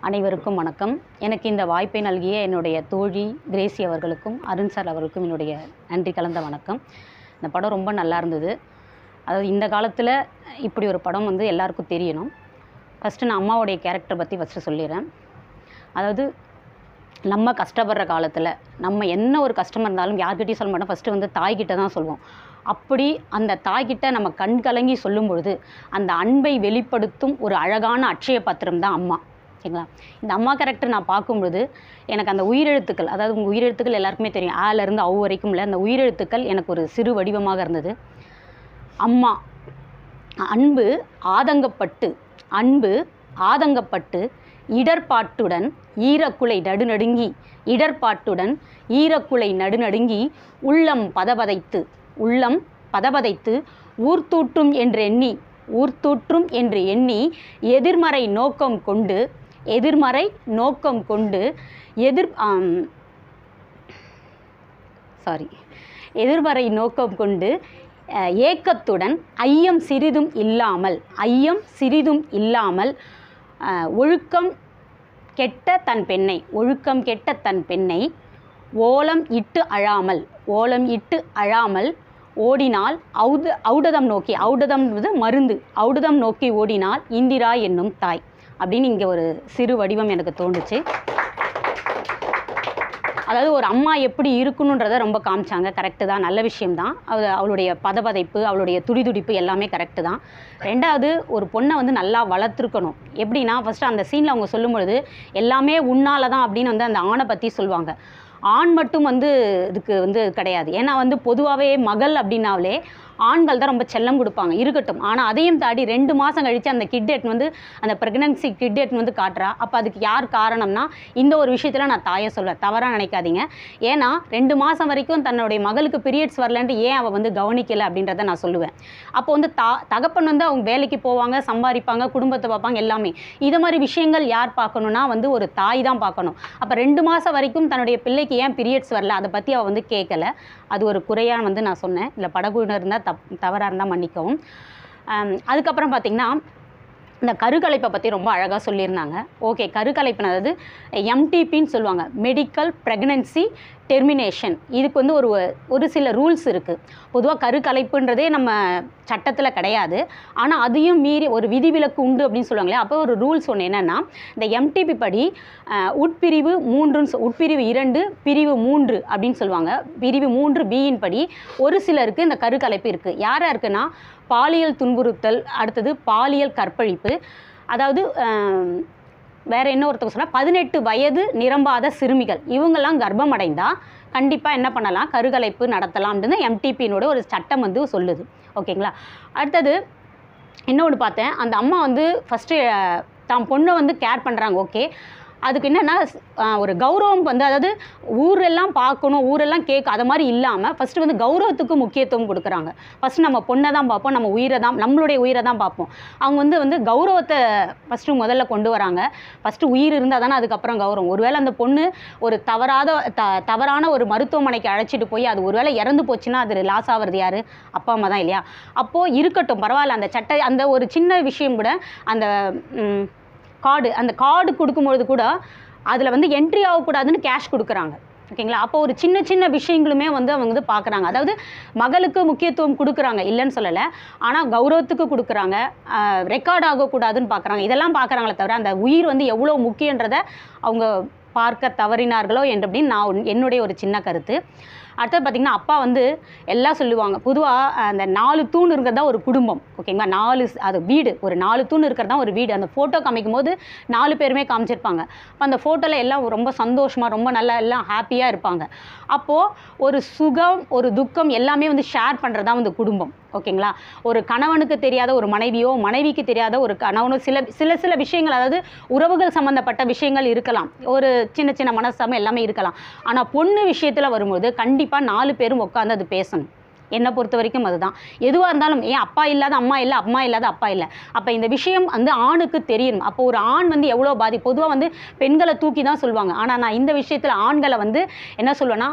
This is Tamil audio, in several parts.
அனைவருக்கும் வணக்கம் எனக்கு இந்த வாய்ப்பை நல்கிய என்னுடைய தோழி கிரேசி அவர்களுக்கும் அருண் சார் அவர்களுக்கும் என்னுடைய நன்றி கலந்த வணக்கம் இந்த படம் ரொம்ப நல்லா இருந்தது அதாவது இந்த காலத்தில் இப்படி ஒரு படம் வந்து எல்லாருக்கும் தெரியணும் ஃபஸ்ட்டு நான் அம்மாவுடைய கேரக்டர் பற்றி ஃபஸ்ட்டு சொல்லிடுறேன் அதாவது நம்ம கஷ்டப்படுற காலத்தில் நம்ம என்ன ஒரு கஷ்டம் இருந்தாலும் யார்கிட்டயும் சொல்ல மாட்டோம் ஃபஸ்ட்டு வந்து தாய்கிட்ட தான் சொல்லுவோம் அப்படி அந்த தாய்கிட்ட நம்ம கண் கலங்கி சொல்லும் பொழுது அந்த அன்பை வெளிப்படுத்தும் ஒரு அழகான அட்சய பத்திரம் தான் அம்மா சரிங்களா இந்த அம்மா கேரக்டர் நான் பார்க்கும்பொழுது எனக்கு அந்த உயிரெழுத்துக்கள் அதாவது உங்கள் உயிரெழுத்துக்கள் எல்லாருக்குமே தெரியும் ஆலேருந்து அவு வரைக்கும் இல்லை அந்த உயிரெழுத்துக்கள் எனக்கு ஒரு சிறு வடிவமாக இருந்தது அம்மா அன்பு ஆதங்கப்பட்டு அன்பு ஆதங்கப்பட்டு இடர்பாட்டுடன் ஈரக்குலை நடுநடுங்கி இடர்பாட்டுடன் ஈரக்குலை நடுநடுங்கி உள்ளம் பதபதைத்து உள்ளம் பதபதைத்து ஊர்த்தூற்றும் என்று எண்ணி ஊர்த்தூற்றும் என்று எண்ணி எதிர்மறை நோக்கம் கொண்டு எதிர்மறை நோக்கம் கொண்டு எதிர் சாரி எதிர்மறை நோக்கம் கொண்டு அஹ், ஏக்கத்துடன் ஐயம் சிறிதும் இல்லாமல் ஐயம் சிறிதும் இல்லாமல் அஹ், ஒழுக்கம் கெட்ட தன் பெண்ணை ஒழுக்கம் கெட்ட தன் பெண்ணை ஓலம் இட்டு அழாமல் ஓலம் இட்டு அழாமல் ஓடினால் ஔத ஔடதம் நோக்கி ஔடதம் மருந்து ஔடதம் நோக்கி ஓடினால் இந்திரா என்னும் தாய் அப்படின்னு இங்கே ஒரு சிறு வடிவம் எனக்கு தோணுச்சு அதாவது ஒரு அம்மா எப்படி இருக்கணுன்றதை ரொம்ப காமிச்சாங்க கரெக்டு தான் நல்ல விஷயம்தான் அது அவளுடைய பதபதைப்பு அவளுடைய துடிதுடிப்பு எல்லாமே கரெக்டு தான் ரெண்டாவது ஒரு பொண்ணை வந்து நல்லா வளர்த்துருக்கணும் எப்படின்னா ஃபஸ்ட்டு அந்த சீனில் அவங்க சொல்லும் பொழுது எல்லாமே உன்னால தான் அப்படின்னு வந்து அந்த ஆணை பற்றி சொல்லுவாங்க ஆண் மட்டும் வந்து இதுக்கு வந்து கிடையாது ஏன்னா வந்து பொதுவாகவே மகள் அப்படின்னாலே ஆண்கள் தான் ரொம்ப செல்லம் கொடுப்பாங்க இருக்கட்டும் ஆனால் அதையும் தாண்டி ரெண்டு மாதம் கழித்து அந்த கிட்டெட் வந்து அந்த ப்ரெக்னன்சி கிட்டெட் வந்து காட்டுறா அப்போ அதுக்கு யார் காரணம்னா இந்த ஒரு விஷயத்தில் நான் தாயை சொல்லுவேன் தவறாக நினைக்காதீங்க ஏன்னா ரெண்டு மாதம் வரைக்கும் தன்னுடைய மகளுக்கு பீரியட்ஸ் வரலன்ட்டு ஏன் அவள் வந்து கவனிக்கலை அப்படின்றத நான் சொல்லுவேன் அப்போ வந்து தா தகப்பன் வந்து அவங்க வேலைக்கு போவாங்க சம்பாதிப்பாங்க குடும்பத்தை பார்ப்பாங்க எல்லாமே இது மாதிரி விஷயங்கள் யார் பார்க்கணுன்னா வந்து ஒரு தாய் தான் பார்க்கணும் அப்போ ரெண்டு மாதம் வரைக்கும் தன்னுடைய பிள்ளைக்கு ஏன் பீரியட்ஸ் வரல அதை பற்றி அவள் வந்து கேட்கல அது ஒரு குறையாக வந்து நான் சொன்னேன் இல்லை படகுனர் இருந்தால் தப் தவறாக இருந்தால் மன்னிக்கவும் ஆம், அதுக்கப்புறம் பார்த்திங்கன்னா இந்த கருக்கலைப்பை பற்றி ரொம்ப அழகாக சொல்லியிருந்தாங்க ஓகே கருக்கலைப்புன்னு அதாவது எம்டிபின்னு சொல்லுவாங்க மெடிக்கல் ப்ரெக்னன்சி டெர்மினேஷன் இதுக்கு வந்து ஒரு ஒரு சில ரூல்ஸ் இருக்குது பொதுவாக கருக்கலைப்புன்றதே நம்ம சட்டத்தில் கிடையாது ஆனால் அதையும் மீறி ஒரு விதிவிலக்கு உண்டு அப்படின்னு சொல்லுவாங்களே அப்போ ஒரு ரூல்ஸ் ஒன்று என்னென்னா இந்த எம்டிபி படி அஹ், உட்பிரிவு மூன்றுன்னு சொ- உட்பிரிவு இரண்டு பிரிவு மூன்று அப்படின்னு சொல்லுவாங்க பிரிவு மூன்று பியின் படி ஒரு சிலருக்கு இந்த கருக்கலைப்பு இருக்குது யாராக இருக்குன்னா பாலியல் துன்புறுத்தல் அடுத்தது பாலியல் கற்பழிப்பு அதாவது ஆம், வேற என்ன ஒருத்தவங்க சொன்னால் பதினெட்டு வயது நிரம்பாத சிறுமிகள் இவங்கெல்லாம் கர்ப்பம் அடைந்தால் கண்டிப்பாக என்ன பண்ணலாம் கருகலைப்பு நடத்தலாம்னு எம்டிபியினோட ஒரு சட்டம் வந்து சொல்லுது ஓகேங்களா அடுத்தது இன்னொன்று பார்த்தேன் அந்த அம்மா வந்து ஃபஸ்ட்டு தான் பொண்ணை வந்து கேர் பண்ணுறாங்க ஓகே அதுக்கு என்னென்னா ஒரு கௌரவம் வந்து அதாவது ஊரெல்லாம் பார்க்கணும் ஊரெல்லாம் கேட்க அது மாதிரி இல்லாமல் ஃபஸ்ட்டு வந்து கௌரவத்துக்கு முக்கியத்துவம் கொடுக்குறாங்க ஃபஸ்ட்டு நம்ம பொண்ணை தான் பார்ப்போம் நம்ம உயிரை தான் நம்மளுடைய உயிரை தான் பார்ப்போம் அவங்க வந்து வந்து கௌரவத்தை ஃபஸ்ட்டு முதல்ல கொண்டு வராங்க ஃபஸ்ட்டு உயிர் இருந்தால் தானே அதுக்கப்புறம் கௌரவம் ஒருவேளை அந்த பொண்ணு ஒரு தவறாத த தவறான ஒரு மருத்துவமனைக்கு அழைச்சிட்டு போய் அது ஒருவேளை இறந்து போச்சுன்னா அது லாஸ் ஆகிறது யார் அப்பா அம்மா தான் இல்லையா அப்போது இருக்கட்டும் பரவாயில்ல அந்த சட்ட அந்த ஒரு சின்ன விஷயம் கூட அந்த ம், கார்டு அந்த கார்டு கொடுக்கும்பொழுது கூட அதில் வந்து என்ட்ரி ஆகக்கூடாதுன்னு கேஷ் கொடுக்குறாங்க ஓகேங்களா அப்போ ஒரு சின்ன சின்ன விஷயங்களுமே வந்து அவங்க வந்து பார்க்குறாங்க அதாவது மகளுக்கு முக்கியத்துவம் கொடுக்குறாங்க இல்லைன்னு சொல்லலை ஆனால் கௌரவத்துக்கு கொடுக்குறாங்க ரெக்கார்ட் ஆகக்கூடாதுன்னு பார்க்குறாங்க இதெல்லாம் பார்க்குறாங்களே தவிர அந்த உயிர் வந்து எவ்வளோ முக்கியன்றதை அவங்க பார்க்க தவறினார்களோ என்று அப்படின்னு நான் உன்- என்னுடைய ஒரு சின்ன கருத்து அடுத்தது பார்த்திங்கன்னா அப்பா வந்து எல்லாம் சொல்லுவாங்க பொதுவாக அந்த நாலு தூண் இருக்கிறது தான் ஒரு குடும்பம் ஓகேங்களா நாலு ஸ்- அது வீடு ஒரு நாலு தூண் இருக்கிறது தான் ஒரு வீடு அந்த ஃபோட்டோ காமிக்கும் போது நாலு பேருமே காமிச்சிருப்பாங்க அப்போ அந்த ஃபோட்டோவில் எல்லாம் ரொம்ப சந்தோஷமாக ரொம்ப நல்லா எல்லாம் ஹாப்பியாக இருப்பாங்க அப்போது ஒரு சுகம் ஒரு துக்கம் எல்லாமே வந்து ஷேர் பண்ணுறது தான் வந்து குடும்பம் ஓகேங்களா ஒரு கணவனுக்கு தெரியாத ஒரு மனைவியோ மனைவிக்கு தெரியாத ஒரு கணவனோ சில சில சில விஷயங்கள் அதாவது உறவுகள் சம்மந்தப்பட்ட விஷயங்கள் இருக்கலாம் ஒரு சின்ன சின்ன மனஸ்தாபம் எல்லாமே இருக்கலாம் ஆனால் பொண்ணு விஷயத்தில் வரும்போது கண்டிப்பாக நாலு பேரும் உட்காந்து அது பேசணும் என்னை பொறுத்த வரைக்கும் அதுதான் எதுவாக இருந்தாலும் ஏன் அப்பா இல்லாத அம்மா இல்லை அம்மா இல்லாத அப்பா இல்லை அப்போ இந்த விஷயம் வந்து ஆணுக்கு தெரியணும் அப்போ ஒரு ஆண் வந்து எவ்வளோ பாதி பொதுவாக வந்து பெண்களை தூக்கி தான் சொல்லுவாங்க ஆனால் நான் இந்த விஷயத்தில் ஆண்களை வந்து என்ன சொல்லுவேன்னா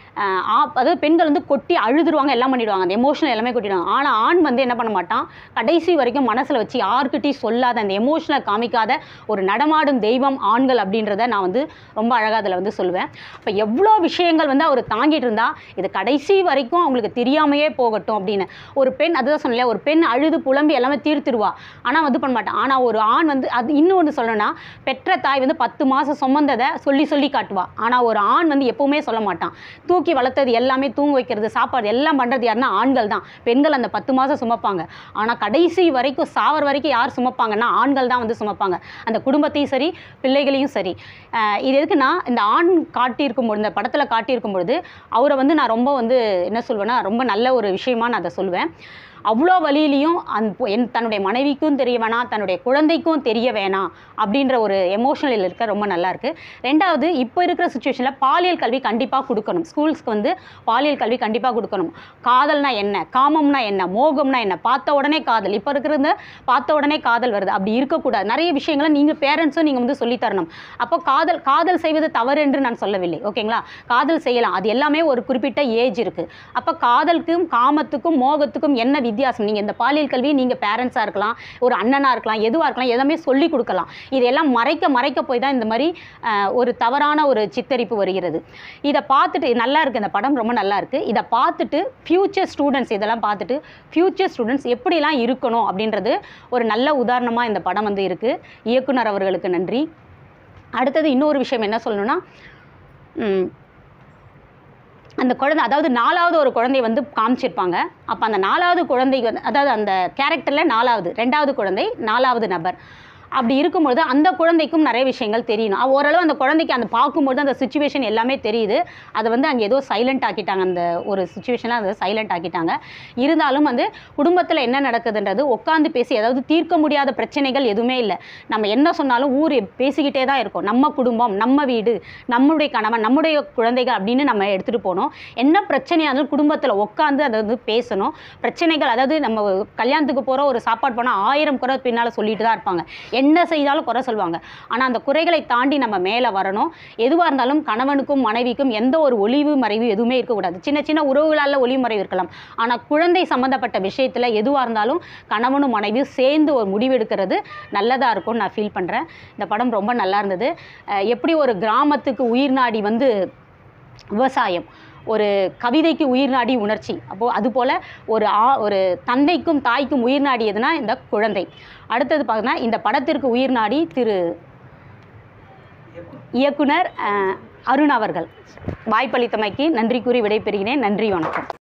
அஹ் ஆப் அதாவது பெண்கள் வந்து கொட்டி அழுதுருவாங்க எல்லாம் பண்ணிடுவாங்க அந்த எமோஷனல் எல்லாமே கொட்டிடுவாங்க ஆனால் ஆண் வந்து என்ன பண்ண மாட்டான் கடைசி வரைக்கும் மனசில் வச்சு யார்கிட்டையும் சொல்லாத அந்த எமோஷனை காமிக்காத ஒரு நடமாடும் தெய்வம் ஆண்கள் அப்படின்றத நான் வந்து ரொம்ப அழகாக அதில் வந்து சொல்லுவேன் அப்போ எவ்வளோ விஷயங்கள் வந்து அவர் தாங்கிட்டு இருந்தா இது கடைசி வரைக்கும் அவங்களுக்கு தெரியாமையே போகட்டும் அப்படின்னு ஒரு பெண் அதுதான் சொன்னல ஒரு பெண் அழுது புலம்பி எல்லாமே தீர்த்துருவா ஆனால் வந்து பண்ண மாட்டான் ஆனால் ஒரு ஆண் வந்து அது இன்னொன்று சொல்லணும்னா பெற்ற தாய் வந்து பத்து மாதம் சுமந்ததை சொல்லி சொல்லி காட்டுவா ஆனால் ஒரு ஆண் வந்து எப்பவுமே சொல்ல மாட்டான் தூக்கி வளர்த்தது எல்லாமே தூங்க வைக்கிறது சாப்பாடு எல்லாம் பண்ணுறது யாருன்னா ஆண்கள் தான் பெண்கள் அந்த பத்து மாதம் சுமப்பாங்க ஆனால் கடைசி வரைக்கும் சாவர் வரைக்கும் யார் சுமப்பாங்கன்னா ஆண்கள் தான் வந்து சுமப்பாங்க அந்த குடும்பத்தையும் சரி பிள்ளைகளையும் சரி அஹ் இது எதுக்குன்னா இந்த ஆண் காட்டியிருக்கும் பொழுது இந்த படத்தில் காட்டியிருக்கும் பொழுது அவரை வந்து நான் ரொம்ப வந்து என்ன சொல்வேன்னா ரொம்ப நல்ல ஒரு விஷயமா நான் அதை சொல்லுவேன் அவ்வளோ வழியிலையும் அந் என் தன்னுடைய மனைவிக்கும் தெரிய வேணாம் தன்னுடைய குழந்தைக்கும் தெரிய வேணாம் அப்படின்ற ஒரு எமோஷனல் இருக்க ரொம்ப நல்லா இருக்கு ரெண்டாவது இப்போ இருக்கிற சுச்சுவேஷனில் பாலியல் கல்வி கண்டிப்பாக கொடுக்கணும் ஸ்கூல்ஸ்க்கு வந்து பாலியல் கல்வி கண்டிப்பாக கொடுக்கணும் காதல்னா என்ன காமம்னா என்ன மோகம்னா என்ன பார்த்த உடனே காதல் இப்போ இருக்கிறது பார்த்த உடனே காதல் வருது அப்படி இருக்கக்கூடாது நிறைய விஷயங்களை நீங்கள் பேரண்ட்ஸும் நீங்கள் வந்து சொல்லித் தரணும் அப்போ காதல் காதல் செய்வது தவறு என்று நான் சொல்லவில்லை ஓகேங்களா காதல் செய்யலாம் அது எல்லாமே ஒரு குறிப்பிட்ட ஏஜ் இருக்குது அப்போ காதலுக்கும் காமத்துக்கும் மோகத்துக்கும் என்ன வித்தியாசம் நீங்கள் இந்த பாலியல் கல்வி நீங்கள் பேரண்ட்ஸாக இருக்கலாம் ஒரு அண்ணனாக இருக்கலாம் எதுவாக இருக்கலாம் எல்லாமே சொல்லி கொடுக்கலாம் இதெல்லாம் மறைக்க மறைக்க போய் தான் இந்த மாதிரி அஹ், ஒரு தவறான ஒரு சித்தரிப்பு வருகிறது இதை பார்த்துட்டு நல்லா இருக்குது இந்த படம் ரொம்ப நல்லா இருக்குது இதை பார்த்துட்டு ஃப்யூச்சர் ஸ்டூடெண்ட்ஸ் இதெல்லாம் பார்த்துட்டு ஃப்யூச்சர் ஸ்டூடெண்ட்ஸ் எப்படிலாம் இருக்கணும் அப்படின்றது ஒரு நல்ல உதாரணமாக இந்த படம் வந்து இருக்குது இயக்குனர் அவர்களுக்கு நன்றி அடுத்தது இன்னொரு விஷயம் என்ன சொல்லணும்னா ம், அந்த குழந்தை அதாவது நாலாவது ஒரு குழந்தை வந்து காமிச்சிருப்பாங்க அப்போ அந்த நாலாவது குழந்தை வந்து அதாவது அந்த கேரக்டரில் நாலாவது ரெண்டாவது குழந்தை நாலாவது நபர் அப்படி இருக்கும்பொழுது அந்த குழந்தைக்கும் நிறைய விஷயங்கள் தெரியணும் அவ ஓரளவு அந்த குழந்தைக்கு அந்த பார்க்கும்பொழுது அந்த சுச்சுவேஷன் எல்லாமே தெரியுது அதை வந்து அங்கே ஏதோ சைலண்ட் ஆக்கிட்டாங்க அந்த ஒரு சுச்சுவேஷனில் அதை சைலண்ட் ஆக்கிட்டாங்க இருந்தாலும் வந்து குடும்பத்தில் என்ன நடக்குதுன்றது உட்காந்து பேசி அதாவது தீர்க்க முடியாத பிரச்சனைகள் எதுவுமே இல்லை நம்ம என்ன சொன்னாலும் ஊர் பேசிக்கிட்டே தான் இருக்கும் நம்ம குடும்பம் நம்ம வீடு நம்முடைய கணவன் நம்முடைய குழந்தைகள் அப்படின்னு நம்ம எடுத்துகிட்டு போனோம் என்ன பிரச்சனையாக இருந்தாலும் குடும்பத்தில் உட்காந்து அதை வந்து பேசணும் பிரச்சனைகள் அதாவது நம்ம கல்யாணத்துக்கு போகிற ஒரு சாப்பாடு போனால் ஆயிரம் குறை பின்னால் சொல்லிட்டு தான் இருப்பாங்க என்ன செய்தாலும் குறை சொல்லுவாங்க ஆனால் அந்த குறைகளை தாண்டி நம்ம மேலே வரணும் எதுவாக இருந்தாலும் கணவனுக்கும் மனைவிக்கும் எந்த ஒரு ஒளிவு மறைவு எதுவுமே இருக்கக்கூடாது சின்ன சின்ன உறவுகளால் ஒளிவு மறைவு இருக்கலாம் ஆனால் குழந்தை சம்மந்தப்பட்ட விஷயத்தில் எதுவாக இருந்தாலும் கணவனும் மனைவியும் சேர்ந்து ஒரு முடிவெடுக்கிறது நல்லதாக இருக்கும்னு நான் ஃபீல் பண்ணுறேன் இந்த படம் ரொம்ப நல்லா இருந்தது அஹ் எப்படி ஒரு கிராமத்துக்கு உயிர் நாடி வந்து விவசாயம் ஒரு கவிதைக்கு உயிர் நாடி உணர்ச்சி அப்போது அதுபோல் ஒரு ஆ ஒரு தந்தைக்கும் தாய்க்கும் உயிர் நாடியதுன்னா இந்த குழந்தை அடுத்தது பார்த்தீங்கன்னா இந்த படத்திற்கு உயிர் நாடி திரு இயக்குனர் அஹ், அருண் அவர்கள் வாய்ப்பளித்தமைக்கு நன்றி கூறி விடைபெறுகிறேன் நன்றி வணக்கம்